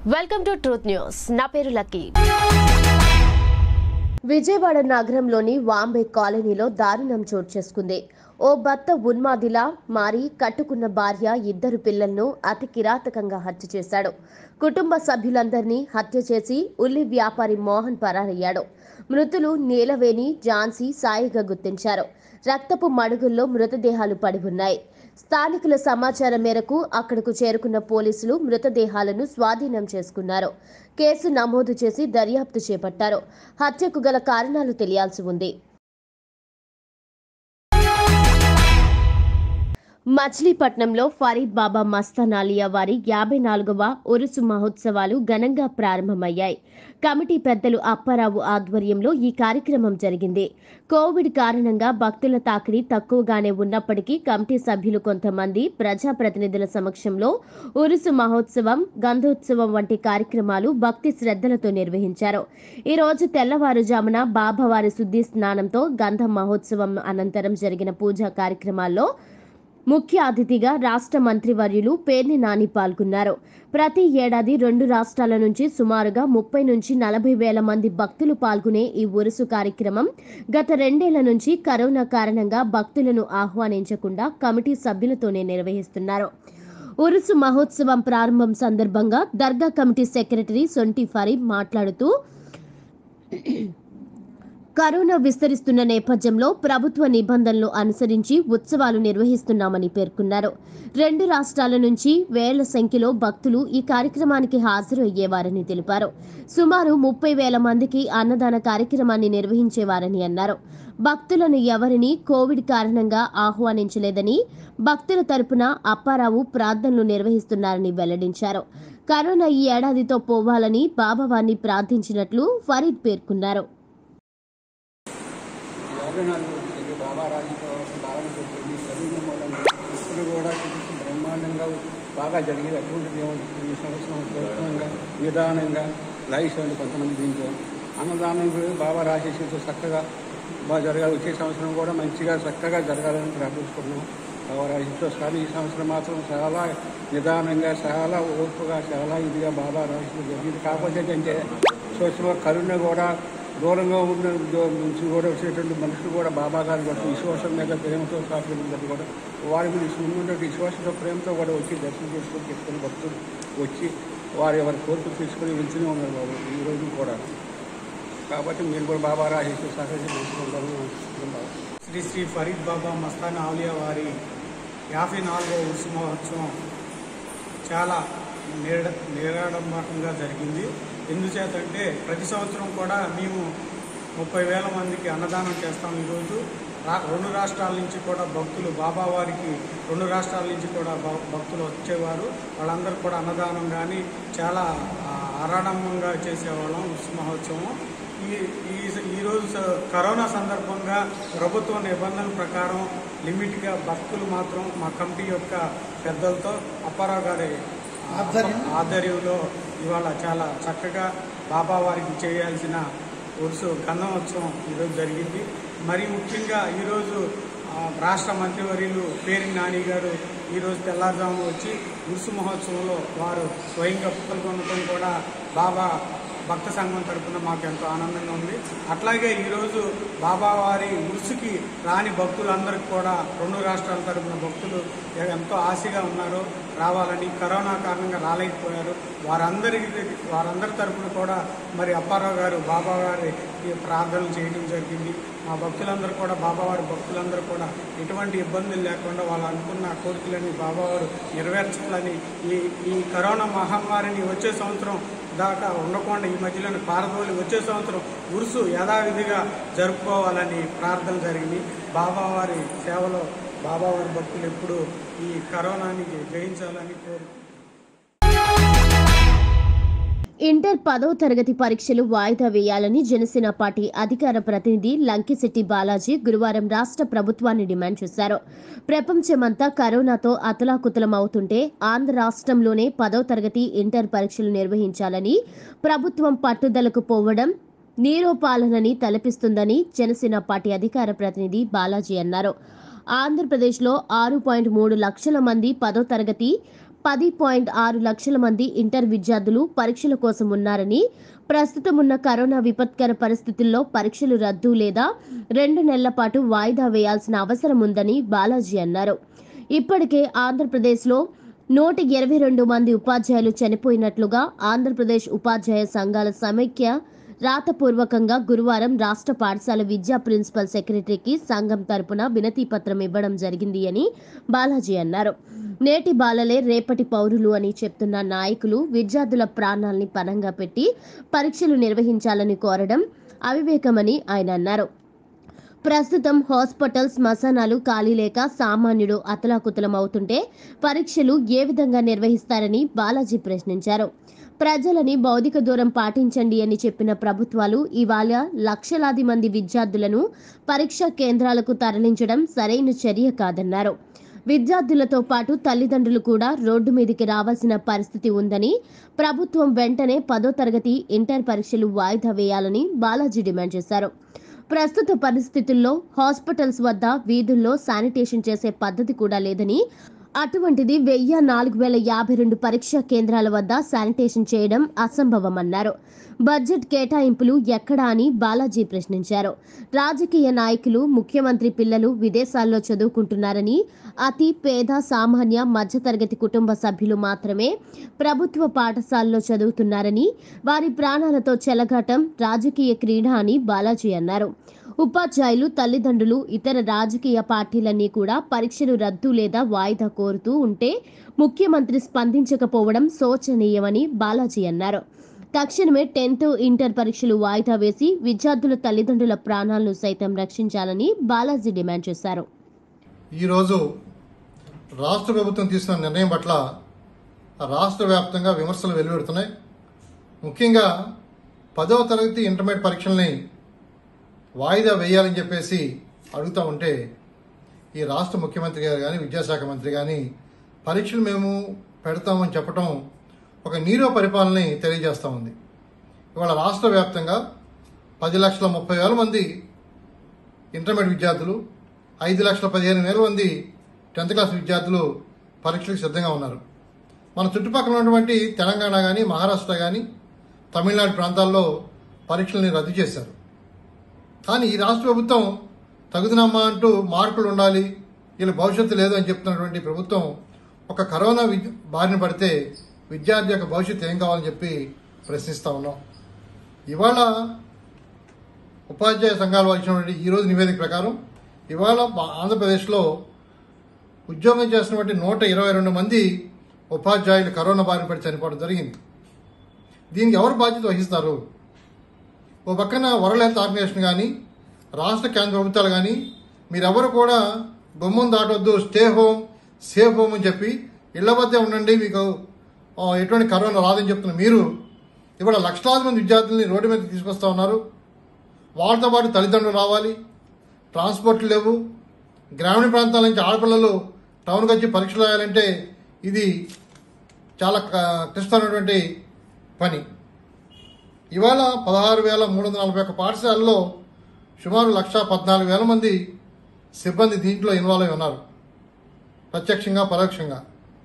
Welcome to truth news నా పేరు lucky Vijayawada నగరంలోని వాంబే కాలనీలో దారుణం చోటు చేసుకుంది ఓ భర్త ఉన్మాదిలా మారి కట్టుకున్న భార్య ఇద్దరు పిల్లలను అతి కిరాతకంగా హత్య చేశాడు కుటుంబ సభ్యులందరినీ హత్య చేసి ఉల్లి వ్యాపారి మోహన్ పరారయ్యాడు మృతులు నీలవేణి ఝాన్సీ సాయిగా గుర్తించారు రక్తపు మడుగుల్లో మృతదేహాలు పడి ఉన్నాయి స్థానికుల సమాచారం మేరకు అక్కడకు చేరుకున్న పోలీసులు మృతదేహాలను స్వాధీనం చేసుకున్నారు కేసు నమోదు చేసి దర్యాప్తు చేపట్టారు హత్యకు గల కారణాలు తెలియాల్సి ఉంది మచిలీపట్నంలో ఫరీద్ బాబా మస్తాన్ ఆలియా వారి యాభై నాలుగవ ఉరుసు మహోత్సవాలు ఘనంగా ప్రారంభమయ్యాయి కమిటీ పెద్దలు అప్పారావు ఆధ్వర్యంలో ఈ కార్యక్రమం జరిగింది కోవిడ్ కారణంగా భక్తుల తాకిడి తక్కువగానే ఉన్నప్పటికీ కమిటీ సభ్యులు కొంతమంది ప్రజాప్రతినిధుల సమక్షంలో ఉరుసు మహోత్సవం గంధోత్సవం వంటి కార్యక్రమాలు భక్తి శ్రద్ధలతో నిర్వహించారు ఈ రోజు తెల్లవారుజామున బాబావారి శుద్ధి స్నానంతో గంధం మహోత్సవం అనంతరం జరిగిన పూజా కార్యక్రమాల్లో ముఖ్య అతిథిగా రాష్ట్ర మంత్రివర్యులు పేర్ని నాని పాల్గొన్నారు ప్రతి ఏడాది రెండు రాష్ట్రాల నుంచి సుమారుగా ముప్పై నుంచి నలభై వేల మంది భక్తులు పాల్గొనే ఈ ఉరుసు కార్యక్రమం గత రెండేళ్ల నుంచి కరోనా కారణంగా భక్తులను ఆహ్వానించకుండా కమిటీ సభ్యులతోనే నిర్వహిస్తున్నారు ఉరుసు మహోత్సవం ప్రారంభం సందర్భంగా దర్గా కమిటీ సెక్రటరీ సొంటి ఫరీద్ మాట్లాడుతూ కరోనా విస్తరిస్తున్న నేపథ్యంలో ప్రభుత్వ నిబంధనలు అనుసరించి ఉత్సవాలు నిర్వహిస్తున్నామని పేర్కొన్నారు రెండు రాష్ట్రాల నుంచి వేల సంఖ్యలో భక్తులు ఈ కార్యక్రమానికి హాజరు అయ్యేవారని తెలిపారు సుమారు ముప్పై వేల మందికి అన్నదాన కార్యక్రమాన్ని నిర్వహించేవారని అన్నారు భక్తులను ఎవరిని కోవిడ్ కారణంగా ఆహ్వానించలేదని భక్తుల తరపున అప్పారావు ప్రార్థనలు నిర్వహిస్తున్నారని వెల్లడించారు కరోనా ఈ ఏడాదితో పోవాలని బాబావారిని ప్రార్థించినట్లు ఫరీద్ పేర్కొన్నారు యాభై నాలుగు వచ్చేది బాబా రాజుతో బాగా చెప్పింది చదివిన మూలంగా ఇప్పుడు కూడా చూసి బ్రహ్మాండంగా బాగా జరిగేది అటువంటిది ఏమవుతుంది ఈ సంవత్సరం ప్రయత్నంగా నిదానంగా లైఫ్ అండి కొంతమంది దీంట్లో అన్నదానం కూడా బాబా రాజేశ్వరితో చక్కగా బాగా జరగాలి వచ్చే సంవత్సరం కూడా మంచిగా చక్కగా జరగాలని ప్రార్థించుకున్నాం బాబా రాజేశ్వరితో కానీ ఈ సంవత్సరం మాత్రం చాలా నిదానంగా చాలా ఓర్పుగా చాలా ఇదిగా బాబా రాజేశ్వరి జరిగింది కాకపోతే ఏంటంటే సూక్ష్మ కరుణ కూడా దూరంగా ఉన్న దో- నుంచి కూడా వచ్చేటువంటి మనుషులు కూడా బాబా గారి యొక్క విశ్వాసం మీద ప్రేమతో కాపాడిందని కూడా వారి మీద ఉన్నటువంటి విశ్వాసంతో ప్రేమతో కూడా వచ్చి దర్శనం చేసుకొని తీసుకొని భక్తులు వచ్చి వారి వారి కోరికలు తీసుకొని వెళ్తూనే ఉన్నారు బాబు ఈ రోజు కూడా కాబట్టి మీరు కూడా బాబా రాజేసి సహకరించి తీసుకుంటారని అనుకుంటున్నాను శ్రీ శ్రీ ఫరీద్ బాబా మస్తాన్ ఆలియా వారి యాభై నాలుగవ ఉరుసు మహోత్సవం చాలా నిర నిరాడంబరంగా జరిగింది ఎందుచేతంటే ప్రతి సంవత్సరం కూడా మేము ముప్పై వేల మందికి అన్నదానం చేస్తాం ఈరోజు రా రెండు రాష్ట్రాల నుంచి కూడా భక్తులు బాబా వారికి రెండు రాష్ట్రాల నుంచి కూడా భ- భక్తులు వచ్చేవారు వాళ్ళందరూ కూడా అన్నదానం కానీ చాలా ఆ, ఆరాడంబంగా చేసేవాళ్ళం ఉత్సవ మహోత్సవం ఈ ఈ ఈరోజు స- కరోనా సందర్భంగా ప్రభుత్వ నిబంధనల ప్రకారం లిమిట్గా భక్తులు మాత్రం మా కమిటీ యొక్క పెద్దలతో అప్పారావు గారి ఆధ్వర్యం. ఆధ్వర్యంలో ఇవాళ చాలా చక్కగా బాబా వారికి చేయాల్సిన ఉరుసు గంధమోత్సవం ఈరోజు జరిగింది మరి ముఖ్యంగా ఈరోజు ఆ, రాష్ట్ర మంత్రివర్యులు పేరి నాని గారు ఈరోజు తెల్లారుజామున వచ్చి ఉరుసు మహోత్సవంలో వారు స్వయంగా పాల్గొనడం కూడా బాబా భక్త సంఘం తరపున మాకు ఎంతో ఆనందంగా ఉంది అట్లాగే ఈరోజు బాబా వారి ఉరుసుకి రాని భక్తులందరికీ కూడా రెండు రాష్ట్రాల తరపున భక్తులు ఎంతో ఆశగా ఉన్నారు రావాలని కరోనా కారణంగా రాలేకపోయారు వారందరికి వారందరి తరపున కూడా మరి అప్పారావు గారు బాబా గారి ఈ ప్రార్థనలు చేయడం జరిగింది మా భక్తులందరూ కూడా బాబావారి భక్తులందరూ కూడా ఎటువంటి ఇబ్బందులు లేకుండా వాళ్ళు అనుకున్న కోరికలని బాబావారు నెరవేర్చాలని ఈ ఈ కరోనా మహమ్మారిని వచ్చే సంవత్సరం దాకా ఉండకుండా ఈ మధ్యలోనే పారదోలి వచ్చే సంవత్సరం ఉరుసు యథావిధిగా జరుపుకోవాలని ప్రార్థన జరిగింది బాబావారి సేవలో బాబావారి భక్తులు ఎప్పుడు ఈ కరోనాని జయించాలని కోరు ఇంటర్ పదవ తరగతి పరీక్షలు వాయిదా వేయాలని జనసేన పార్టీ అధికార ప్రతినిధి లంకిశెట్టి బాలాజీ గురువారం రాష్ట్ర ప్రభుత్వాన్ని డిమాండ్ చేశారు ప్రపంచమంతా కరోనాతో అతలాకుతలమవుతుంటే ఆంధ్ర రాష్ట్రంలోనే పదవ తరగతి ఇంటర్ పరీక్షలు నిర్వహించాలని ప్రభుత్వం పట్టుదలకు పోవడం నీరోపాలనని తలపిస్తుందని జనసేన పార్టీ అధికార ప్రతినిధి బాలాజీ అన్నారు ఆంధ్రప్రదేశ్లో ఆరు పాయింట్ మూడు లక్షల మంది పదో తరగతి పది పాయింట్ ఆరు లక్షల మంది ఇంటర్ విద్యార్థులు పరీక్షల కోసం ఉన్నారని ప్రస్తుతం ఉన్న కరోనా విపత్కర పరిస్థితుల్లో పరీక్షలు రద్దు లేదా రెండు నెలల పాటు వాయిదా వేయాల్సిన అవసరం ఉందని బాలాజీ అన్నారు ఇప్పటికే ఆంధ్రప్రదేశ్లో నూట ఇరవై రెండు మంది ఉపాధ్యాయులు చనిపోయినట్లుగా ఆంధ్రప్రదేశ్ ఉపాధ్యాయ సంఘాల సమైక్య రాతపూర్వకంగా గురువారం రాష్ట్ర పాఠశాల విద్యా ప్రిన్సిపల్ సెక్రటరీకి సంఘం తరపున వినతి పత్రం ఇవ్వడం జరిగింది అని బాలాజీ అన్నారు నేటి బాలలే రేపటి పౌరులు అని చెప్తున్న నాయకులు విద్యార్థుల ప్రాణాల్ని పనంగా పెట్టి పరీక్షలు నిర్వహించాలని కోరడం అవివేకమని ఆయన అన్నారు ప్రస్తుతం హాస్పిటల్ శ్మశానాలు ఖాళీ లేక సామాన్యుడు అతలాకుతలం అవుతుంటే పరీక్షలు ఏ విధంగా నిర్వహిస్తారని బాలాజీ ప్రశ్నించారు ప్రజలని భౌతిక దూరం పాటించండి అని చెప్పిన ప్రభుత్వాలు ఇవాళ లక్షలాది మంది విద్యార్థులను పరీక్షా కేంద్రాలకు తరలించడం సరైన చర్య కాదన్నారు విద్యార్థులతో పాటు తల్లిదండ్రులు కూడా రోడ్డు మీదకి రావాల్సిన పరిస్థితి ఉందని ప్రభుత్వం వెంటనే పదో తరగతి ఇంటర్ పరీక్షలు వాయిదా వేయాలని బాలాజీ డిమాండ్ చేశారు ప్రస్తుత పరిస్థితుల్లో హాస్పిటల్స్ వద్ద వీధుల్లో శానిటేషన్ చేసే పద్ధతి కూడా లేదని అటువంటిది వెయ్యి నాలుగు వేల యాభై రెండు పరీక్షా కేంద్రాల వద్ద శానిటేషన్ చేయడం అసంభవమన్నారు బడ్జెట్ కేటాయింపులు ఎక్కడా అని బాలాజీ ప్రశ్నించారు రాజకీయ నాయకులు ముఖ్యమంత్రి పిల్లలు విదేశాల్లో చదువుకుంటున్నారని అతి పేద సామాన్య మధ్యతరగతి కుటుంబ సభ్యులు మాత్రమే ప్రభుత్వ పాఠశాలలో చదువుతున్నారని వారి ప్రాణాలతో చెలగాటం రాజకీయ క్రీడ అని బాలాజీ అన్నారు ఉపాధ్యాయులు తల్లిదండ్రులు ఇతర రాజకీయ పార్టీలన్నీ కూడా పరీక్షలు రద్దు లేదా వాయిదా కోరుతూ ఉంటే ముఖ్యమంత్రి స్పందించకపోవడం శోచనీయమని బాలాజీ అన్నారు తక్షణమే టెన్త్ ఇంటర్ పరీక్షలు వాయిదా వేసి విద్యార్థుల తల్లిదండ్రుల ప్రాణాలను సైతం రక్షించాలని బాలాజీ డిమాండ్ చేశారు ఈరోజు రాష్ట్ర ప్రభుత్వం తీసుకున్న నిర్ణయం పట్ల రాష్ట్ర వ్యాప్తంగా విమర్శలు వెలువడుతున్నాయి ముఖ్యంగా పదవ తరగతి ఇంటర్మీడియట్ పరీక్షల్ని వాయిదా వేయాలని చెప్పేసి అడుగుతూ ఉంటే ఈ రాష్ట్ర ముఖ్యమంత్రి గారు కానీ విద్యాశాఖ మంత్రి కానీ పరీక్షలు మేము పెడతామని చెప్పడం ఒక నీరో పరిపాలనని తెలియజేస్తూ ఉంది ఇవాళ రాష్ట్ర వ్యాప్తంగా పది లక్షల ముప్పై వేల మంది ఇంటర్మీడియట్ విద్యార్థులు ఐదు లక్షల పదిహేను వేల మంది టెన్త్ క్లాస్ విద్యార్థులు పరీక్షలకు సిద్ధంగా ఉన్నారు మన చుట్టుపక్కల ఉన్నటువంటి తెలంగాణ కానీ మహారాష్ట్ర కానీ తమిళనాడు ప్రాంతాల్లో పరీక్షల్ని రద్దు చేశారు కానీ ఈ రాష్ట్ర ప్రభుత్వం తగుదనమ్మా అంటూ మార్కులు ఉండాలి వీళ్ళ భవిష్యత్తు లేదు అని చెప్తున్నటువంటి ప్రభుత్వం ఒక కరోనా విద్య బారిన పడితే విద్యార్థి యొక్క భవిష్యత్తు ఏం కావాలని చెప్పి ప్రశ్నిస్తా ఉన్నాం ఇవాళ ఉపాధ్యాయ సంఘాలు వచ్చినటువంటి ఈ రోజు నివేదిక ప్రకారం ఇవాళ మా ఆంధ్రప్రదేశ్లో ఉద్యోగం చేస్తున్నటువంటి నూట ఇరవై రెండు మంది ఉపాధ్యాయులు కరోనా బారిన పడి చనిపోవడం జరిగింది దీనికి ఎవరు బాధ్యత వహిస్తారు ఓ పక్కన వరల్డ్ హెల్త్ ఆర్గనైజేషన్ కానీ రాష్ట్ర కేంద్ర ప్రభుత్వాలు కానీ మీరెవరు కూడా గుమ్మం దాటొద్దు స్టే హోమ్ సేఫ్ హోమ్ అని చెప్పి ఇళ్ల వద్దే ఉండండి మీకు ఆ, ఎటువంటి కరోనా రాదని చెప్తున్న మీరు ఇవాళ లక్షలాది మంది విద్యార్థుల్ని రోడ్డు మీద తీసుకొస్తా ఉన్నారు వాళ్ళతో పాటు తల్లిదండ్రులు రావాలి ట్రాన్స్పోర్ట్లు లేవు గ్రామీణ ప్రాంతాల నుంచి ఆడపిల్లలు టౌన్కి వచ్చి పరీక్షలు రాయాలంటే ఇది చాలా క- క్లిష్టమైనటువంటి పని ఇవాళ పదహారు వేల మూడు వందల నలభై ఒక్క పాఠశాలలో సుమారు లక్ష పద్నాలుగు వేల మంది సిబ్బంది దీంట్లో ఇన్వాల్వ్ అయి ఉన్నారు ప్రత్యక్షంగా పరోక్షంగా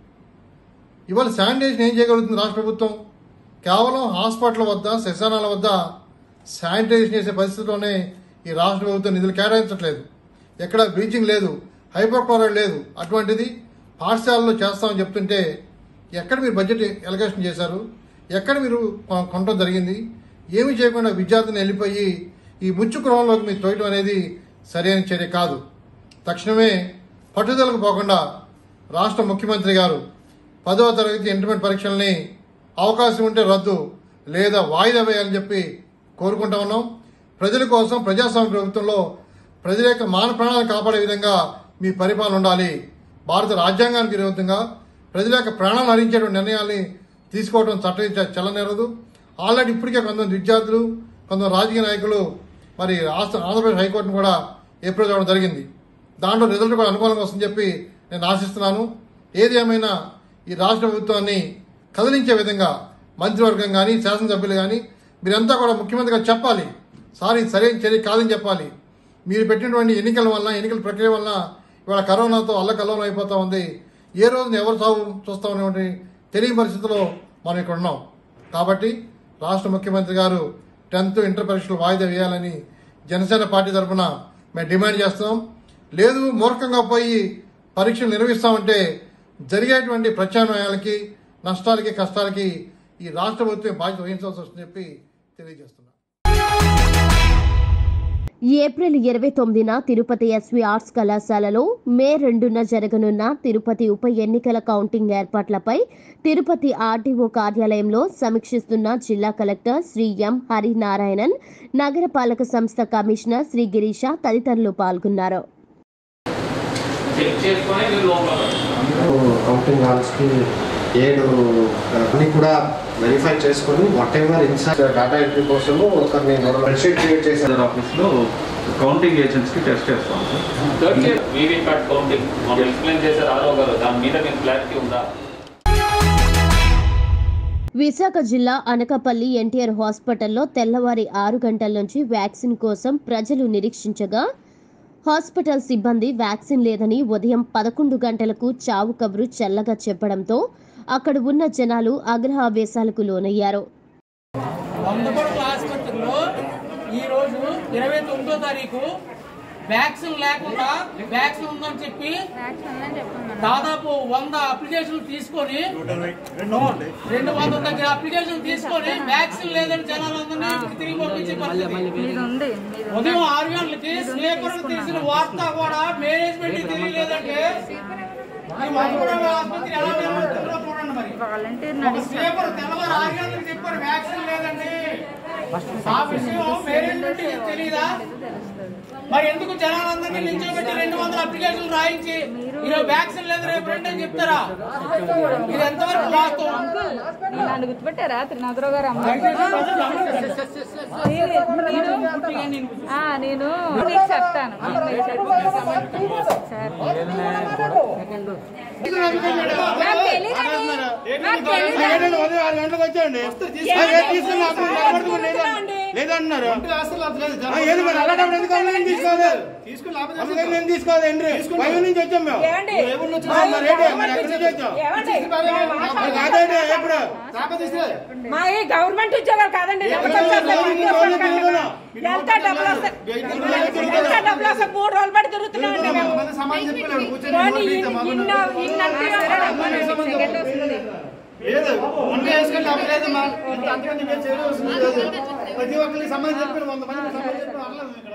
ఇవాళ శానిటైజేషన్ ఏం చేయగలుగుతుంది రాష్ట్ర ప్రభుత్వం కేవలం హాస్పిటల్ వద్ద శ్మశానాల వద్ద శానిటైజేషన్ చేసే పరిస్థితిలోనే ఈ రాష్ట్ర ప్రభుత్వం నిధులు కేటాయించట్లేదు ఎక్కడ బ్లీచింగ్ లేదు హైపోక్లోరైడ్ లేదు అటువంటిది పాఠశాలలో చేస్తామని చెప్తుంటే ఎక్కడ మీరు బడ్జెట్ ఎలకేషన్ చేశారు ఎక్కడ మీరు కొ- కొనడం జరిగింది ఏమీ చేయకుండా విద్యార్థిని వెళ్ళిపోయి ఈ ముచ్చు గృహంలోకి మీరు తోయటం అనేది సరైన చర్య కాదు తక్షణమే పట్టుదలకు పోకుండా రాష్ట్ర ముఖ్యమంత్రి గారు పదవ తరగతి ఇంటర్మీడియట్ పరీక్షల్ని అవకాశం ఉంటే రద్దు లేదా వాయిదా వేయాలని చెప్పి కోరుకుంటా ఉన్నాం ప్రజల కోసం ప్రజాస్వామ్య ప్రభుత్వంలో ప్రజల యొక్క మాన ప్రాణాలను కాపాడే విధంగా మీ పరిపాలన ఉండాలి భారత రాజ్యాంగానికి విరుద్ధంగా ప్రజల యొక్క ప్రాణాలను హరించేటువంటి నిర్ణయాల్ని తీసుకోవడం చట్ట చల్లనేరదు ఆల్రెడీ ఇప్పటికే కొంతమంది విద్యార్థులు కొంతమంది రాజకీయ నాయకులు మరి రాష్ట్ర ఆంధ్రప్రదేశ్ హైకోర్టును కూడా అప్రోచ్ అవ్వడం జరిగింది దాంట్లో రిజల్ట్ కూడా అనుకూలంగా వస్తుందని చెప్పి నేను ఆశిస్తున్నాను ఏది ఏమైనా ఈ రాష్ట్ర ప్రభుత్వాన్ని కదిలించే విధంగా మంత్రివర్గం కానీ శాసనసభ్యులు కానీ మీరంతా కూడా ముఖ్యమంత్రి గారు చెప్పాలి సార్ ఇది సరైన చర్య కాదని చెప్పాలి మీరు పెట్టినటువంటి ఎన్నికల వల్ల ఎన్నికల ప్రక్రియ వల్ల ఇవాళ కరోనాతో అల్లకల్లోలం అయిపోతా ఉంది ఏ రోజున ఎవరు సాగు చూస్తామనేటువంటి తెలియని పరిస్థితిలో మనం ఇక్కడ ఉన్నాం కాబట్టి రాష్ట్ర ముఖ్యమంత్రి గారు టెన్త్ ఇంటర్ పరీక్షలు వాయిదా వేయాలని జనసేన పార్టీ తరఫున మేము డిమాండ్ చేస్తున్నాం లేదు మూర్ఖంగా పోయి పరీక్షలు నిర్వహిస్తామంటే జరిగేటువంటి ప్రత్యామ్నాయాలకి నష్టాలకి కష్టాలకి ఈ రాష్ట్ర ప్రభుత్వం బాధ్యత వహించాల్సి వస్తుందని చెప్పి తెలియజేస్తున్నాం ఏప్రిల్ ఇరవై తొమ్మిదిన తిరుపతి ఎస్వి ఆర్ట్స్ కళాశాలలో మే రెండున జరగనున్న తిరుపతి ఉప ఎన్నికల కౌంటింగ్ ఏర్పాట్లపై తిరుపతి ఆర్టీఓ కార్యాలయంలో సమీక్షిస్తున్న జిల్లా కలెక్టర్ శ్రీ ఎం హరినారాయణన్ నగరపాలక సంస్థ కమిషనర్ శ్రీ గిరీష తదితరులు పాల్గొన్నారు చెక్ చేసుకొని మీరు లోపల రండి. కౌంటింగ్ హాల్స్కి ఏడు అన్ని కూడా వెరిఫై చేసుకొని whatever inside data entry కోసము ఒకరిని స్ప్రెడ్షీట్ క్రియేట్ చేశారు సెంటర్ ఆఫీస్లో కౌంటింగ్ ఏజెంట్స్కి టెస్ట్ చేస్తాం sir third year VVPAT counting మనం ఎక్స్ప్లెయిన్ చేశారు ఆరో గారు దాని మీద మీకు క్లారిటీ ఉందా విశాఖ జిల్లా అనకాపల్లి ఎన్టీఆర్ హాస్పిటల్లో తెల్లవారి ఆరు గంటల నుంచి వ్యాక్సిన్ కోసం ప్రజలు నిరీక్షించగా హాస్పిటల్ సిబ్బంది వ్యాక్సిన్ లేదని ఉదయం పదకొండు గంటలకు చావు కబురు చల్లగా చెప్పడంతో అక్కడ ఉన్న జనాలు ఆగ్రహావేశాలకు లోనయ్యారు వందపడుల ఆసుపత్రిలో ఈ రోజు ఇరవై తొమ్మిదో తారీఖు వ్యాక్సిన్ లేకుండా వ్యాక్సిన్ ఉందని చెప్పి దాదాపు వంద అప్లికేషన్లు తీసుకొని రెండు వందల దగ్గర అప్లికేషన్ తీసుకొని వ్యాక్సిన్ లేదని జనాలందరినీ తిరిగి పంపించే పరిస్థితి ఉదయం ఆరు గంటలకి స్లీపర్ తీసిన వార్త కూడా మేనేజ్మెంట్ తెలియలేదంటే ఈ వందపడుల ఆసుపత్రి ఎలా నిర్వహిస్తుందో చూడండి మరి ఒక స్లీపర్ తెల్లవారు ఆరు గంటలకు చెప్పారు వ్యాక్సిన్ లేదండి ఆ విషయం మేనేజ్మెంట్ తెలియదా మరి ఎందుకు జనాలందరినీ నిల్చోబెట్టి రెండు వందల అప్లికేషన్లు రాయించి ఈరోజు వ్యాక్సిన్ లేదు రేపు రండి అని చెప్తారా ఇది ఎంతవరకు వాస్తవం నన్ను గుర్తుపెట్టారా త్రినాథరావు గారు అమ్మ నేను ఆ, నేను మీకు చెప్తాను సార్. నాకు తెలీదండి. నాకు తెలీదండి. ఉదయం ఆరు గంటలకు వచ్చాయండి తీసుకుని లేదన్నారు ఏది మరి అలాంటప్పుడు ఎందుకు ఆన్లైన్ తీసుకోవాలి అందుకని నేను తీసుకోవాలి ఎంట్రీ పై నుంచి వచ్చాం మేము ఏమండి? ఆ, మరి ఏంటి? మరి ఎక్కడి నుంచి వచ్చాం ఏమండి? మరి కాదండి ఎప్పుడు మా ఈ గవర్నమెంట్ ఉద్యోగాలు కాదండి డబ్బులు వస్తాయి. ఎంత డబ్బులు వస్తాయి ఎంత డబ్బులు వస్తాయి మూడు రోజులు పడి తిరుగుతున్నామండి మేము పోనీ ఇన్ని- ఇన్ని ఇన్ని అంటే సెకండ్ వస్తుంది లేదు ముందు వేసుకొని డబ్బు లేదు మా అంతకంటే మేము చేయవలసింది లేదు ప్రతి ఒక్కరికి సంబంధించి చెప్పిన వంద మంది సంబంధించి చెప్పిన అర్థం ఇక్కడ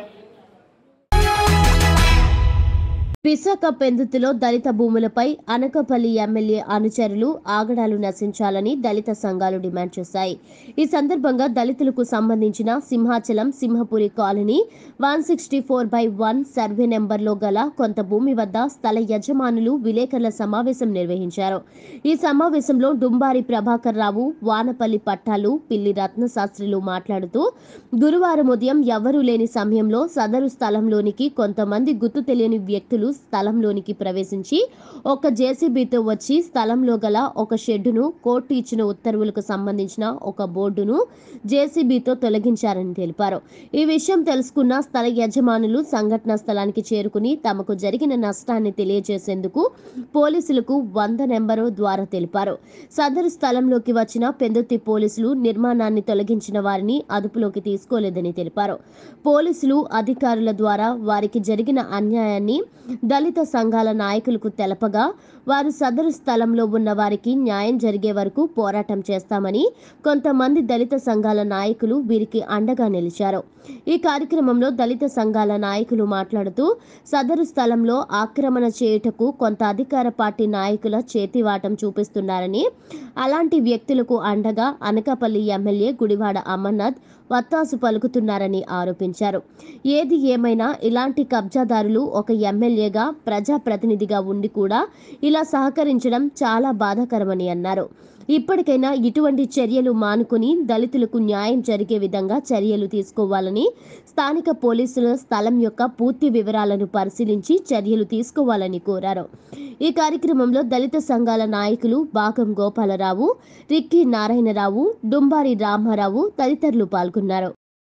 విశాఖ పెందుతులో దళిత భూములపై అనకాపల్లి ఎమ్మెల్యే అనుచరులు ఆగడాలు నశించాలని దళిత సంఘాలు డిమాండ్ చేశాయి ఈ సందర్భంగా దళితులకు సంబంధించిన Simhachalam Simhapuri colony one sixty four by one survey నెంబర్లో గల కొంత భూమి వద్ద స్థల యజమానులు విలేకరుల సమావేశం నిర్వహించారు ఈ సమావేశంలో డుంబారి ప్రభాకర్ రావు వానపల్లి పట్టాలు పిల్లి రత్నశాస్త్రులు మాట్లాడుతూ గురువారం ఉదయం ఎవరూ లేని సమయంలో సదరు స్థలంలోనికి కొంతమంది గుర్తు తెలియని వ్యక్తులు స్థలంలోనికి ప్రవేశించి ఒక జేసీబీతో వచ్చి స్థలంలో గల ఒక షెడ్డును కోర్టు ఇచ్చిన ఉత్తర్వులకు సంబంధించిన ఒక బోర్డును జేసీబీతో తొలగించారని తెలిపారు ఈ విషయం తెలుసుకున్న స్థల యజమానులు సంఘటన స్థలానికి చేరుకుని తమకు జరిగిన నష్టాన్ని తెలియజేసేందుకు పోలీసులకు వంద నెంబరు ద్వారా తెలిపారు సదరు స్థలంలోకి వచ్చిన పెందుర్తి పోలీసులు నిర్మాణాన్ని తొలగించిన వారిని అదుపులోకి తీసుకోలేదని తెలిపారు పోలీసులు అధికారుల ద్వారా వారికి జరిగిన అన్యాయాన్ని దళిత సంఘాల నాయకులకు తెలపగా వారు సదరు స్థలంలో ఉన్న వారికి న్యాయం జరిగే వరకు పోరాటం చేస్తామని కొంతమంది దళిత సంఘాల నాయకులు వీరికి అండగా నిలిచారు ఈ కార్యక్రమంలో దళిత సంఘాల నాయకులు మాట్లాడుతూ సదరు స్థలంలో ఆక్రమణ చేయుటకు కొంత అధికార పార్టీ నాయకుల చేతివాటం చూపిస్తున్నారని అలాంటి వ్యక్తులకు అండగా అనకాపల్లి ఎమ్మెల్యే గుడివాడ అమర్నాథ్ వత్తాసు పలుకుతున్నారని ఆరోపించారు ఏది ఏమైనా ఇలాంటి కబ్జాదారులు ఒక ఎమ్మెల్యేగా ప్రజాప్రతినిధిగా ఉండి కూడా ఇలా సహకరించడం చాలా బాధాకరమని అన్నారు ఇప్పటికైనా ఇటువంటి చర్యలు మానుకుని దళితులకు న్యాయం జరిగే విధంగా చర్యలు తీసుకోవాలని స్థానిక పోలీసుల స్థలం యొక్క పూర్తి వివరాలను పరిశీలించి చర్యలు తీసుకోవాలని కోరారు ఈ కార్యక్రమంలో దళిత సంఘాల నాయకులు బాగం గోపాలరావు రిక్కీ నారాయణరావు డుంబారి రామారావు తదితరులు పాల్గొన్నారు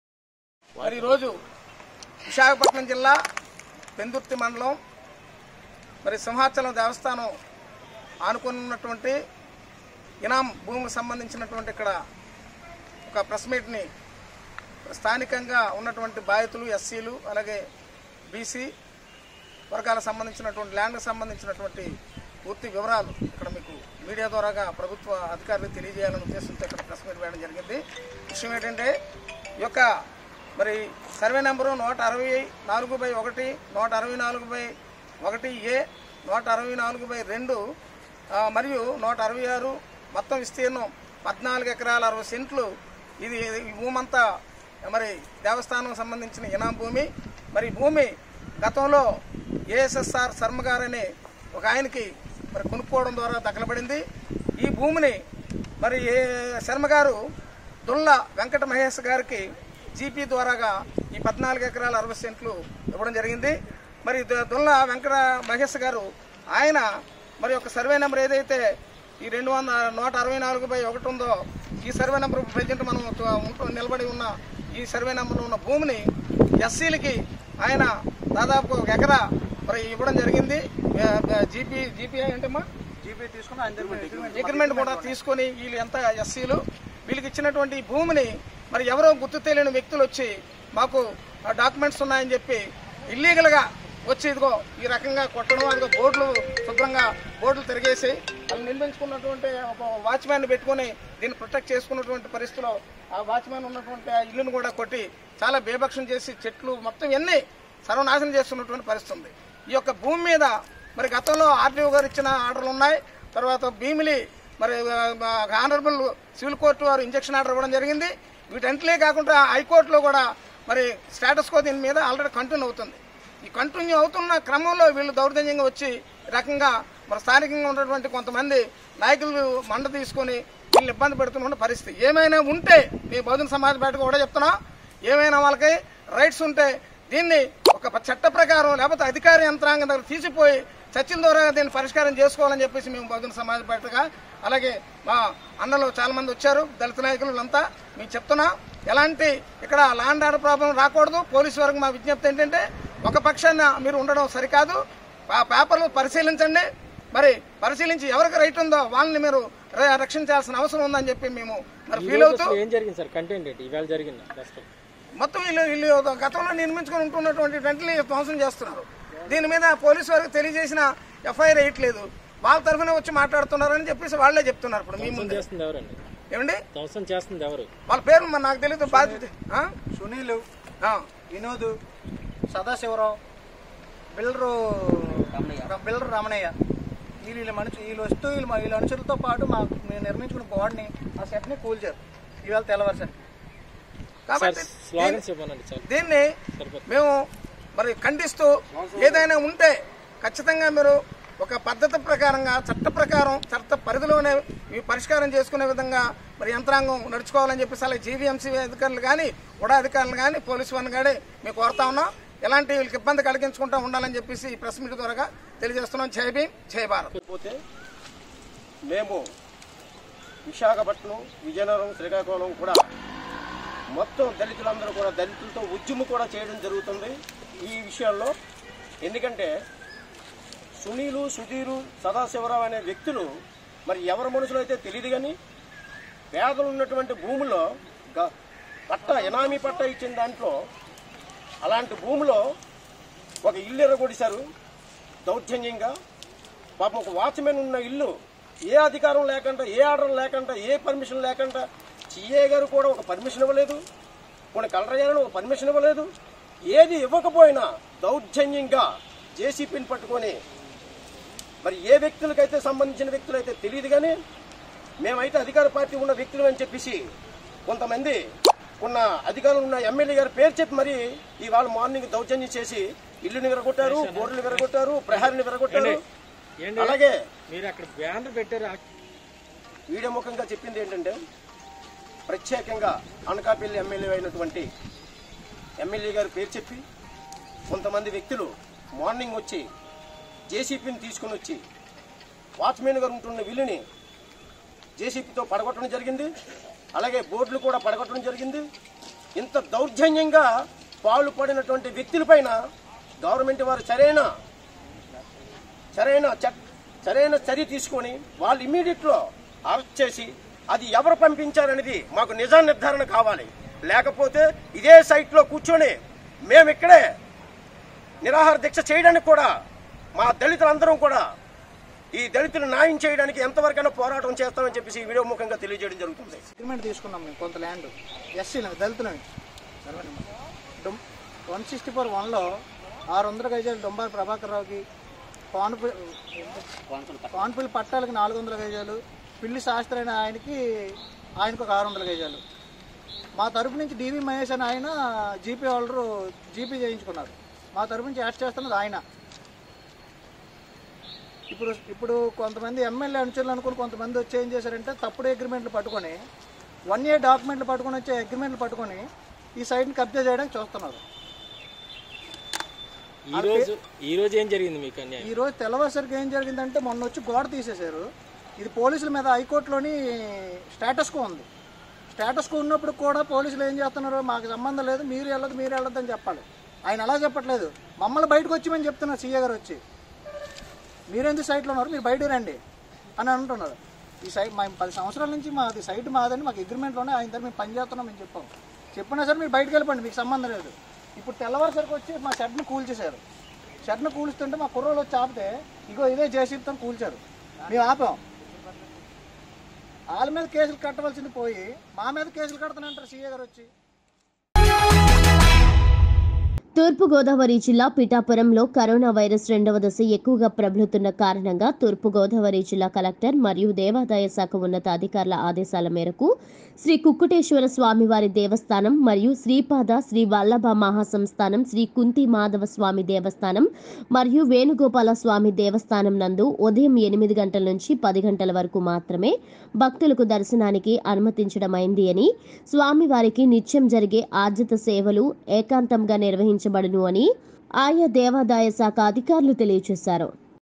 మరి ఈరోజు విశాఖపట్నం జిల్లా పెందుర్తి మండలం మరి సింహాచలం దేవస్థానం ఆనుకొని ఉన్నటువంటి ఇనాం భూమికి సంబంధించినటువంటి ఇక్కడ ఒక ప్రెస్ మీట్ని స్థానికంగా ఉన్నటువంటి బాధితులు ఎస్సీలు అలాగే బీసీ వర్గాలకు సంబంధించినటువంటి ల్యాండ్కి సంబంధించినటువంటి పూర్తి వివరాలు ఇక్కడ మీకు మీడియా ద్వారాగా ప్రభుత్వ అధికారులకు తెలియజేయాలనే ఉద్దేశంతో ఇక్కడ ప్రెస్ మీట్ వేయడం జరిగింది విషయం ఏంటంటే ఈ యొక్క మరి సర్వే నెంబరు నూట అరవై నాలుగు బై ఒకటి నూట అరవై నాలుగు బై ఒకటి ఏ నూట అరవై నాలుగు బై రెండు ఆ, మరియు నూట అరవై ఆరు మొత్తం విస్తీర్ణం పద్నాలుగు ఎకరాల అరవై సెంట్లు ఇది ఈ భూమంతా మరి దేవస్థానం సంబంధించిన ఇనాం భూమి మరి ఈ భూమి గతంలో ఏఎస్ఎస్ఆర్ శర్మ గారని ఒక ఆయనకి మరి కొనుక్కోవడం ద్వారా దక్కలబడింది ఈ భూమిని మరి ఏ శర్మ గారు దుల్ల వెంకట మహేష్ గారికి జీపీ ద్వారాగా ఈ పద్నాలుగు ఎకరాల అరవై సెంట్లు ఇవ్వడం జరిగింది మరి దు- దుల్ల వెంకట మహేష్ గారు ఆయన మరి ఒక సర్వే నెంబర్ ఏదైతే ఈ రెండు వందల నూట అరవై నాలుగు బై ఒకటి ఉందో ఈ సర్వే నెంబర్ ప్రజెంట్ మనం త- ఉంటూ నిలబడి ఉన్న ఈ సర్వే నెంబర్లో ఉన్న భూమిని ఎస్సీలకి ఆయన దాదాపు ఒక ఎకరా మరి ఇవ్వడం జరిగింది జీపీ జీపీఐ ఏంటమ్మా జీపీ తీసుకుని అగ్రిమెంట్ కూడా తీసుకొని వీళ్ళు ఎంత ఎస్సీలు వీళ్ళకి ఇచ్చినటువంటి ఈ భూమిని మరి ఎవరో గుర్తు తెలియని వ్యక్తులు వచ్చి మాకు డాక్యుమెంట్స్ ఉన్నాయని చెప్పి ఇల్లీగల్గా వచ్చి ఇదిగో ఈ రకంగా కొట్టడం అదిగో బోర్డులు శుభ్రంగా బోర్డులు తిరిగేసి వాళ్ళు నిర్మించుకున్నటువంటి ఒక వాచ్మ్యాన్ పెట్టుకొని దీన్ని ప్రొటెక్ట్ చేసుకున్నటువంటి పరిస్థితిలో ఆ వాచ్మ్యాన్ ఉన్నటువంటి ఆ ఇల్లును కూడా కొట్టి చాలా బేభక్షం చేసి చెట్లు మొత్తం ఎన్ని సర్వనాశనం చేస్తున్నటువంటి పరిస్థితి ఉంది ఈ యొక్క భూమి మీద మరి గతంలో ఆర్డీఓ గారు ఇచ్చిన ఆర్డర్లు ఉన్నాయి తర్వాత భీమిలి మరి ఆనరబుల్ సివిల్ కోర్టు వారు ఇంజక్షన్ ఆర్డర్ ఇవ్వడం జరిగింది వీటంటిలే కాకుండా హైకోర్టులో కూడా మరి స్టేటస్ కో దీని మీద ఆల్రెడీ కంటిన్యూ అవుతుంది ఈ కంటిన్యూ అవుతున్న క్రమంలో వీళ్ళు దౌర్జన్యంగా వచ్చి ఈ రకంగా మరి స్థానికంగా ఉన్నటువంటి కొంతమంది నాయకులు మండ తీసుకొని వీళ్ళని ఇబ్బంది పెడుతున్న పరిస్థితి ఏమైనా ఉంటే మీ బహుజన సమాజ్ బయటకు కూడా చెప్తున్నా ఏమైనా వాళ్ళకి రైట్స్ ఉంటే దీన్ని ఒక చట్ట ప్రకారం లేకపోతే అధికార యంత్రాంగం దగ్గర తీసిపోయి చర్చల ద్వారా దీన్ని పరిష్కారం చేసుకోవాలని చెప్పేసి మేము బహుజన సమాజ పార్టీగా అలాగే మా అన్నలు చాలా మంది వచ్చారు దళిత నాయకులు అంతా మీకు చెప్తున్నా ఎలాంటి ఇక్కడ లాండ్ ఆర్డర్ ప్రాబ్లం రాకూడదు పోలీసు వరకు మా విజ్ఞప్తి ఏంటంటే ఒక పక్షాన మీరు ఉండడం సరికాదు ఆ పేపర్లు పరిశీలించండి మరి పరిశీలించి ఎవరికి రైట్ ఉందో వాళ్ళని మీరు ర- రక్షించాల్సిన అవసరం ఉందని చెప్పి మేము మరి ఫీల్ అవుతూ ఏం జరిగింది సార్ కంటెంట్ ఏంటి ఇవాళ జరిగింది ఫస్ట్ మొత్తం వీళ్ళు వీళ్ళు గతంలో నిర్మించుకొని ఉంటున్నటువంటి వెంటనే ధ్వంసం చేస్తున్నారు దీని మీద పోలీసు వారికి తెలియజేసిన ఎఫ్ఐఆర్ వేయట్లేదు వాళ్ళ తరఫున వచ్చి మాట్లాడుతున్నారని చెప్పేసి వాళ్ళే చెప్తున్నారు ఇప్పుడు మీ ముందు చేస్తుంది ఎవరండి ఏమండి ధ్వంసం చేస్తుంది ఎవరు వాళ్ళ పేర్లు మరి నాకు తెలియదు బాధ్యత ఆ? సునీల్ ఆ. వినోద్ సదాశివరావు బిల్డరు బిల్డర్ రమణయ్య వీళ్ళు వీళ్ళ మనుషు వీళ్ళు వస్తూ వీళ్ళు మా వీళ్ళ అనుచరులతో పాటు మా మేము నిర్మించుకున్న గోడని ఆ సెట్ని కూల్చారు ఇవాళ తెల్లవారుసరి కాబట్టి స్లోగన్స్ చెప్పానండి సార్ దీన్ని మేము మరి ఖండిస్తూ ఏదైనా ఉంటే ఖచ్చితంగా మీరు ఒక పద్ధతి ప్రకారంగా చట్ట ప్రకారం చట్ట పరిధిలోనే ఈ పరిష్కారం చేసుకునే విధంగా మరి యంత్రాంగం నడుచుకోవాలని చెప్పేసి అలాగే జీవీఎంసీ అధికారులు కానీ ఉడా అధికారులు కానీ పోలీసు వారిని కానీ మేము కోరుతా ఉన్నాం ఎలాంటి వీళ్ళకి ఇబ్బంది కలిగించుకుంటా ఉండాలని చెప్పేసి ఈ ప్రెస్ మీట్ ద్వారా తెలియజేస్తున్నాం జై భీమ్ జై భారత్ పోతే మేము విశాఖపట్నం విజయనగరం శ్రీకాకుళం కూడా మొత్తం దళితులందరూ కూడా దళితులతో ఉద్యమం కూడా చేయడం జరుగుతుంది ఈ విషయాల్లో ఎందుకంటే సునీలు సుధీరు సదాశివరావు అనే వ్యక్తులు మరి ఎవరి మనుషులు అయితే తెలియదు కానీ పేదలు ఉన్నటువంటి భూములో గ- పట్ట ఎనామీ పట్ట ఇచ్చిన దాంట్లో అలాంటి భూమిలో ఒక ఇల్లు ఎర్రగొడిశారు దౌర్జన్యంగా పాపం ఒక వాచ్మెన్ ఉన్న ఇల్లు ఏ అధికారం లేకుండా ఏ ఆర్డర్ లేకుండా ఏ పర్మిషన్ లేకుండా సిఏ గారు కూడా ఒక పర్మిషన్ ఇవ్వలేదు కొన్ని కలెక్టర్ గారు ఒక పర్మిషన్ ఇవ్వలేదు ఏది ఇవ్వకపోయినా దౌర్జన్యంగా జేసీపీని పట్టుకొని మరి ఏ వ్యక్తులకైతే సంబంధించిన వ్యక్తులైతే తెలియదు కానీ మేమైతే అధికార పార్టీ ఉన్న వ్యక్తులు అని చెప్పేసి కొంతమంది ఉన్న అధికారులు ఉన్న ఎమ్మెల్యే గారి పేరు చెప్పి మరి ఇవాళ మార్నింగ్ దౌర్జన్యం చేసి ఇల్లుని విరగొట్టారు బోర్డులు విరగొట్టారు ప్రహారిని విరగొట్టారు ఏంటి అలాగే మీరు అక్కడ బ్యానర్ పెట్టారు ఆ- వీడియో ముఖంగా చెప్పింది ఏంటంటే ప్రత్యేకంగా అనకాపల్లి ఎమ్మెల్యే అయినటువంటి ఎమ్మెల్యే గారి పేరు చెప్పి కొంతమంది వ్యక్తులు మార్నింగ్ వచ్చి జేసీపీని తీసుకుని వచ్చి వాచ్మెన్ గారు ఉంటున్న విల్లుని జేసీపీతో పడగొట్టడం జరిగింది అలాగే బోర్డులు కూడా పడగొట్టడం జరిగింది ఇంత దౌర్జన్యంగా పాల్పడినటువంటి వ్యక్తులపైన గవర్నమెంట్ వారు సరైన సరైన చట్ సరైన చర్య తీసుకొని వాళ్ళు ఇమీడియట్ లో అరెస్ట్ చేసి అది ఎవరు పంపించారనేది మాకు నిజా నిర్ధారణ కావాలి లేకపోతే ఇదే సైట్ లో కూర్చొని మేము ఇక్కడే నిరాహార దీక్ష చేయడానికి కూడా మా దళితులందరం కూడా ఈ దళితులు న్యాయం చేయడానికి ఎంతవరకైనా పోరాటం చేస్తామని చెప్పేసి ఈ వీడియో ముఖంగా తెలియజేయడం జరుగుతుంది అగ్రిమెంట్ తీసుకున్నాం మేము కొంత ల్యాండ్ ఎస్సీలు దళితులని వన్ సిక్స్టీ ఫోర్ వన్లో ఆరు వందల గజాలు డొంబారి ప్రభాకర్ రావుకి పాన్పి పాన్పిల్లి పట్టాలకి నాలుగు వందల గజాలు పిల్లి శాస్త్రి అయిన ఆయనకి ఆయనకు ఒక ఆరు వందల గజాలు మా తరపు నుంచి డివి మహేష్ అని ఆయన జీపీ వాళ్ళు జీపీ చేయించుకున్నారు మా తరపు నుంచి యాడ్ చేస్తున్నది ఆయన ఇప్పుడు ఇప్పుడు కొంతమంది ఎమ్మెల్యే అనుచరులు అనుకుని కొంతమంది వచ్చి ఏం చేశారంటే తప్పుడు అగ్రిమెంట్లు పట్టుకొని వన్ ఇయర్ డాక్యుమెంట్లు పట్టుకొని వచ్చే అగ్రిమెంట్లు పట్టుకొని ఈ సైట్ని కబ్జా చేయడానికి చూస్తున్నారు ఈ రోజు ఈ రోజు ఏం జరిగింది మీకు అన్యాయం ఈ రోజు తెల్లవారుసరికి ఏం జరిగిందంటే మొన్న వచ్చి గోడ తీసేశారు ఇది పోలీసుల మీద హైకోర్టులోని స్టేటస్ కో ఉంది స్టేటస్ కో ఉన్నప్పుడు కూడా పోలీసులు ఏం చేస్తున్నారు మాకు సంబంధం లేదు మీరు వెళ్ళదు మీరు వెళ్ళొద్దు అని చెప్పాలి ఆయన అలా చెప్పట్లేదు మమ్మల్ని బయటకు వచ్చి చెప్తున్నారు సీఏ గారు వచ్చి మీరెందుకు సైట్లో ఉన్నారు మీరు బయట రండి అని అంటున్నారు ఈ సైట్ మేము పది సంవత్సరాల నుంచి మాది సైట్ మాదని మాకు అగ్రిమెంట్లోనే ఆయన దగ్గర మేము పని చేస్తున్నాం మేము చెప్పాం చెప్పినా సరే మీరు బయటకు వెళ్ళిపోండి మీకు సంబంధం లేదు ఇప్పుడు తెల్లవారుసరికి వచ్చి మా షెడ్ని కూల్చేశారు షెడ్ని కూల్స్తుంటే మా కుర్రోళ్ళు వచ్చి ఆపితే ఇగో ఇదే జేసీబీతో కూల్చారు మేము ఆపాం వాళ్ళ మీద కేసులు కట్టవలసింది పోయి మా మీద కేసులు కడతానంటారు సీఏ గారు వచ్చి తూర్పుగోదావరి జిల్లా పిఠాపురంలో కరోనా వైరస్ రెండవ దశ ఎక్కువగా ప్రబలుతున్న కారణంగా తూర్పుగోదావరి జిల్లా కలెక్టర్ మరియు దేవాదాయ శాఖ ఉన్నతాధికారుల ఆదేశాల మేరకు శ్రీ కుక్కుటేశ్వర స్వామివారి దేవస్థానం మరియు శ్రీపాద శ్రీ వల్లభ మహాసంస్థానం శ్రీ కుంతి మాధవ స్వామి దేవస్థానం మరియు వేణుగోపాల స్వామి దేవస్థానం నందు ఉదయం ఎనిమిది గంటల నుంచి పది గంటల వరకు మాత్రమే భక్తులకు దర్శనానికి అనుమతించడమైంది అని స్వామివారికి నిత్యం జరిగే ఆర్జిత సేవలు ఏకాంతంగా నిర్వహించబడును అని ఆయా దేవాదాయ శాఖ అధికారులు తెలియజేశారు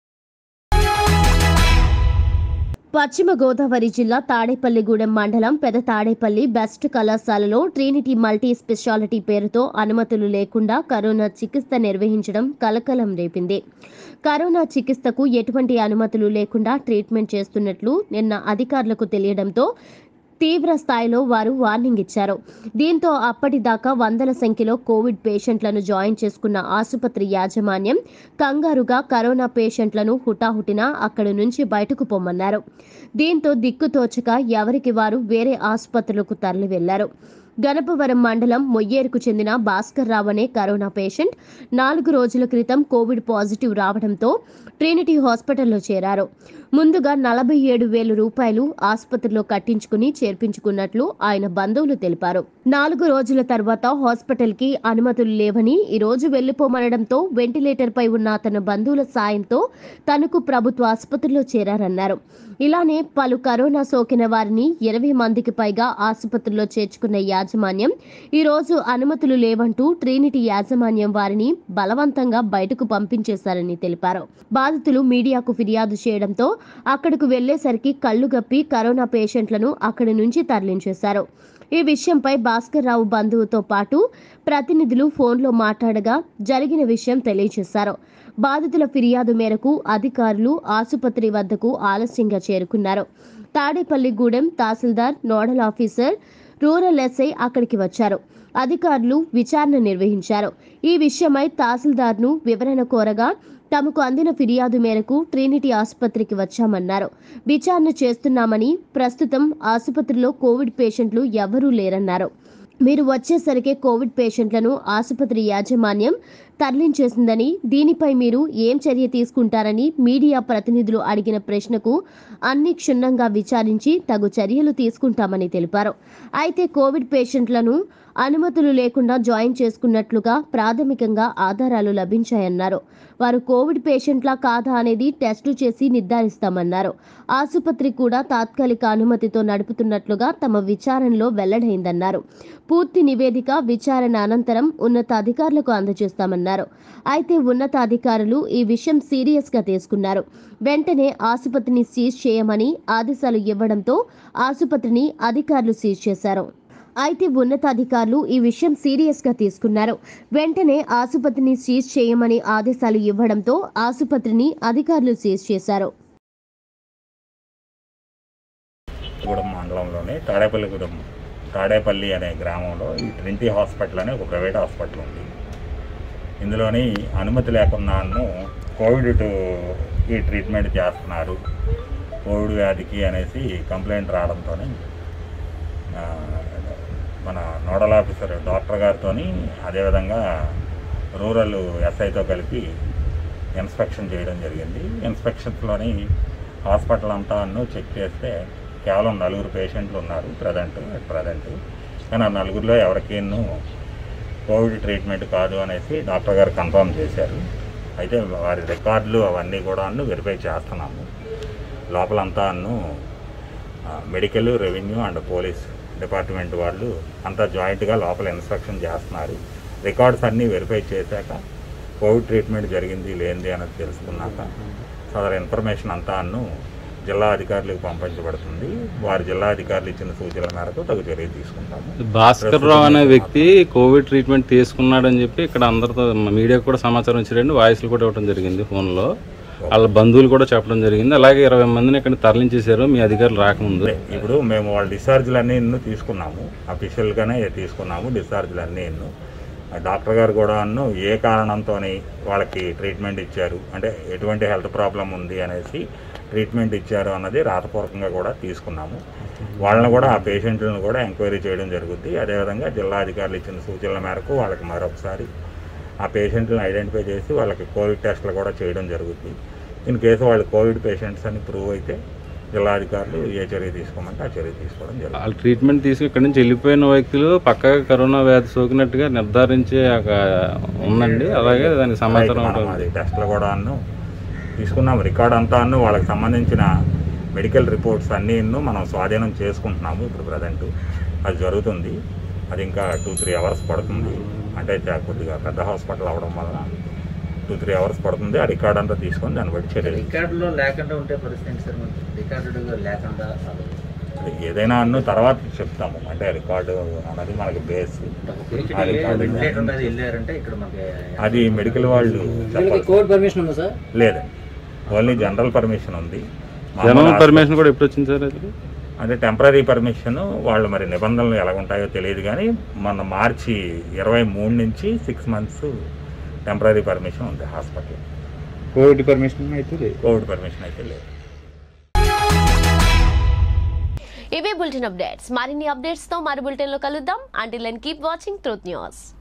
పశ్చిమ గోదావరి జిల్లా తాడేపల్లిగూడెం మండలం పెద తాడేపల్లి బెస్ట్ కళాశాలలో ట్రినిటీ మల్టీ స్పెషాలిటీ పేరుతో అనుమతులు లేకుండా కరోనా చికిత్స నిర్వహించడం కలకలం రేపింది కరోనా చికిత్సకు ఎటువంటి అనుమతులు లేకుండా ట్రీట్మెంట్ చేస్తున్నట్లు నిన్న అధికారులకు తెలియడంతో తీవ్ర స్థాయిలో వారు వార్నింగ్ ఇచ్చారు దీంతో అప్పటిదాకా వందల సంఖ్యలో కోవిడ్ పేషెంట్లను జాయిన్ చేసుకున్న ఆసుపత్రి యాజమాన్యం కంగారుగా కరోనా పేషెంట్లను హుటాహుటిన అక్కడి నుంచి బయటకు పొమ్మన్నారు దీంతో దిక్కుతోచక ఎవరికి వారు వేరే ఆసుపత్రులకు తరలి వెళ్లారు గణపవరం మండలం మొయ్యేరుకు చెందిన భాస్కర్ రావు అనే కరోనా పేషెంట్ నాలుగు రోజుల క్రితం కోవిడ్ పాజిటివ్ రావడంతో ట్రినిటీ హాస్పిటల్లో చేరారు ముందుగా నలభై ఏడు వేల రూపాయలు ఆసుపత్రిలో కట్టించుకుని చేర్పించుకున్నట్లు ఆయన బంధువులు తెలిపారు నాలుగు రోజుల తర్వాత హాస్పిటల్ కి అనుమతులు లేవని ఈ రోజు వెళ్లిపోమనడంతో వెంటిలేటర్ పై ఉన్న తన బంధువుల సాయంతో తనకు ప్రభుత్వ ఆసుపత్రిలో చేరారన్నారు ఇలానే పలు కరోనా సోకిన వారిని ఇరవై మందికి పైగా ఆసుపత్రిలో చేర్చుకున్న యాజమాన్యం ఈ రోజు అనుమతులు లేవంటూ ట్రినిటీ యాజమాన్యం వారిని బలవంతంగా బయటకు పంపించేశారని తెలిపారు బాధితులు మీడియాకు ఫిర్యాదు చేయడంతో అక్కడకు వెళ్లేసరికి కళ్లు గప్పి కరోనా పేషెంట్లను అక్కడి నుంచి తరలించేశారు ఈ విషయంపై భాస్కర్ రావు బంధువుతో పాటు ప్రతినిధులు ఫోన్లో మాట్లాడగా జరిగిన విషయం తెలియజేశారు బాధితుల ఫిర్యాదు మేరకు అధికారులు ఆసుపత్రి వద్దకు ఆలస్యంగా చేరుకున్నారు Tadepalligudem tahsildar nodal officer rural SI అక్కడికి వచ్చారు అధికారులు విచారణ నిర్వహించారు ఈ విషయమై తహసీల్దార్ను వివరణ కోరగా తమకు అందిన ఫిర్యాదు మేరకు ట్రినిటీ ఆసుపత్రికి వచ్చామన్నారు విచారణ చేస్తున్నామని ప్రస్తుతం ఆసుపత్రిలో కోవిడ్ పేషెంట్లు ఎవరూ లేరన్నారు మీరు వచ్చేసరికే కోవిడ్ పేషెంట్లను ఆసుపత్రి యాజమాన్యం తరలించేసిందని దీనిపై మీరు ఏం చర్య తీసుకుంటారని మీడియా ప్రతినిధులు అడిగిన ప్రశ్నకు అన్ని క్షుణ్ణంగా విచారించి తగు చర్యలు తీసుకుంటామని తెలిపారు అయితే కోవిడ్ పేషెంట్లను అనుమతులు లేకుండా జాయిన్ చేసుకున్నట్లుగా ప్రాథమికంగా ఆధారాలు లభించాయన్నారు వారు కోవిడ్ పేషెంట్లా కాదా అనేది టెస్టు చేసి నిర్ధారిస్తామన్నారు ఆసుపత్రి కూడా తాత్కాలిక అనుమతితో నడుపుతున్నట్లుగా తమ విచారణలో వెల్లడైందన్నారు పూర్తి నివేదిక విచారణ అనంతరం ఉన్నతాధికారులకు అందజేస్తామన్నారు అయితే ఉన్నతాధికారులు ఈ విషయం సీరియస్ గా తీసుకున్నారు వెంటనే ఆసుపత్రిని సీజ్ చేయమని ఆదేశాలు ఇవ్వడంతో ఆసుపత్రిని అధికారులు సీజ్ చేశారు అయితే ఉన్నతాధికారులు ఈ విషయం సీరియస్ గా తీసుకున్నారు వెంటనే ఆసుపత్రిని సీజ్ చేయమని ఆదేశాలు ఇవ్వడంతో ఆసుపత్రిని అధికారులు సీజ్ చేశారు పరిధిలోనే తాడేపల్లిగూడెం తాడేపల్లి అనే గ్రామంలో ఈ ట్రింటీ హాస్పిటల్ అనే ఒక ప్రైవేట్ హాస్పిటల్ ఉంది ఇందులోని అనుమతి లేకున్నాను కోవిడ్ టు- ఈ ట్రీట్మెంట్ చేస్తున్నారు కోవిడ్ వ్యాధికి అనేసి కంప్లైంట్ రావడంతో మన నోడల్ ఆఫీసర్ డాక్టర్ గారితో అదేవిధంగా రూరల్ ఎస్ఐతో కలిపి ఇన్స్పెక్షన్ చేయడం జరిగింది ఇన్స్పెక్షన్స్లోని హాస్పిటల్ అంతా అన్ను చెక్ చేస్తే కేవలం నలుగురు పేషెంట్లు ఉన్నారు ప్రజెంట్ ప్రజెంట్ కానీ ఆ నలుగురిలో ఎవరికీను కోవిడ్ ట్రీట్మెంట్ కాదు అనేసి డాక్టర్ గారు కన్ఫర్మ్ చేశారు అయితే వారి రికార్డులు అవన్నీ కూడా అన్ను వెరిఫై చేస్తున్నాము లోపలంతా అన్ను medical revenue and police department వాళ్ళు అంతా జాయింట్గా లోపల ఇన్స్పెక్షన్ చేస్తున్నారు రికార్డ్స్ అన్నీ వెరిఫై చేశాక కోవిడ్ ట్రీట్మెంట్ జరిగింది లేనిది అనేది తెలుసుకున్నాక సదరు ఇన్ఫర్మేషన్ అంతా అన్ను జిల్లా అధికారులకు పంపించబడుతుంది వారి జిల్లా అధికారులు ఇచ్చిన సూచనల మేరకు తగు చర్య తీసుకుంటాము భాస్కర్ రావు అనే వ్యక్తి కోవిడ్ ట్రీట్మెంట్ తీసుకున్నాడని చెప్పి ఇక్కడ అందరితో మీడియాకు కూడా సమాచారం ఇచ్చారండి వాయిస్లు కూడా ఇవ్వడం జరిగింది ఫోన్లో వాళ్ళ బంధువులు కూడా చెప్పడం జరిగింది అలాగే ఇరవై మందిని ఇక్కడ తరలించేశారు మీ అధికారులు రాకముందు ఇప్పుడు మేము వాళ్ళ డిశ్చార్జ్లు అన్నీ ఎన్నో తీసుకున్నాము అఫీషియల్గానే తీసుకున్నాము డిశ్చార్జ్లు అన్నీ ఎన్నో ఆ డాక్టర్ గారు కూడా అన్ను ఏ కారణంతో వాళ్ళకి ట్రీట్మెంట్ ఇచ్చారు అంటే ఎటువంటి హెల్త్ ప్రాబ్లం ఉంది అనేసి ట్రీట్మెంట్ ఇచ్చారు అన్నది రాతపూర్వకంగా కూడా తీసుకున్నాము వాళ్ళని కూడా ఆ పేషెంట్లను కూడా ఎంక్వైరీ చేయడం జరుగుద్ది అదేవిధంగా జిల్లా అధికారులు ఇచ్చిన సూచనల మేరకు వాళ్ళకి మరొకసారి ఆ పేషెంట్లను ఐడెంటిఫై చేసి వాళ్ళకి కోవిడ్ టెస్టులు కూడా చేయడం జరుగుద్ది ఇన్ కేసు వాళ్ళు కోవిడ్ పేషెంట్స్ అని ప్రూవ్ అయితే జిల్లా అధికారులు ఏ చర్య తీసుకోమంటే ఆ చర్య తీసుకోవడం జరుగుతుంది వాళ్ళు ట్రీట్మెంట్ తీసుకుని ఇక్కడి నుంచి వెళ్ళిపోయిన వ్యక్తులు పక్కగా కరోనా వ్యాధి సోకినట్టుగా నిర్ధారించే ఒక ఉందండి అలాగే దానికి సమాచారం మనం ఉంటుంది అది టెస్ట్లు కూడా అన్ను తీసుకున్నాం రికార్డ్ అంతా అన్ను వాళ్ళకి సంబంధించిన మెడికల్ రిపోర్ట్స్ అన్నీ మనం స్వాధీనం చేసుకుంటున్నాము ఇప్పుడు ప్రజెంట్ అది జరుగుతుంది అది ఇంకా టూ త్రీ అవర్స్ పడుతుంది అంటే చా- కొద్దిగా పెద్ద హాస్పిటల్ అవడం వల్ల టూ త్రీ అవర్స్ పడుతుంది ఆ రికార్డ్ అంతా తీసుకొని దాన్ని బట్టి చర్యలు రికార్డులో లేకుండా ఉంటే పరిస్థితి ఏంటి సార్ మనకి రికార్డు లేకుండా అసలు అది ఏదైనా అన్ను తర్వాత చెప్తాము అంటే రికార్డు అన్నది మనకి బేస్ ఆ రికార్డు వెంటిలేటర్ మీద వెళ్ళారంటే ఇక్కడ మనకి అది మెడికల్ వాళ్ళు చెప్పాలి. కోవిడ్ పర్మిషన్ ఉందా సార్ లేదండి ఓన్లీ జనరల్ పర్మిషన్ ఉంది జనరల్ మామూలు పర్మిషన్ కూడా ఎప్పుడు వచ్చింది సార్ అది అంటే టెంపరీ పర్మిషన్ వాళ్ళు మరి నిబంధనలు ఎలా ఉంటాయో తెలియదు కానీ మొన్న మార్చి ఇరవై మూడు నుంచి సిక్స్ మంత్స్ టెంపరీ పర్మిషన్ ఉంది హాస్పిటల్ కోవిడ్ పర్మిషన్ అయితే లేదు కోవిడ్ పర్మిషన్ అయితే లేదు ఇవే బులెటిన్ అప్డేట్స్ మరిన్ని అప్డేట్స్ తో మరి బులెటిన్ లో కలుద్దాం until and keep watching Truth news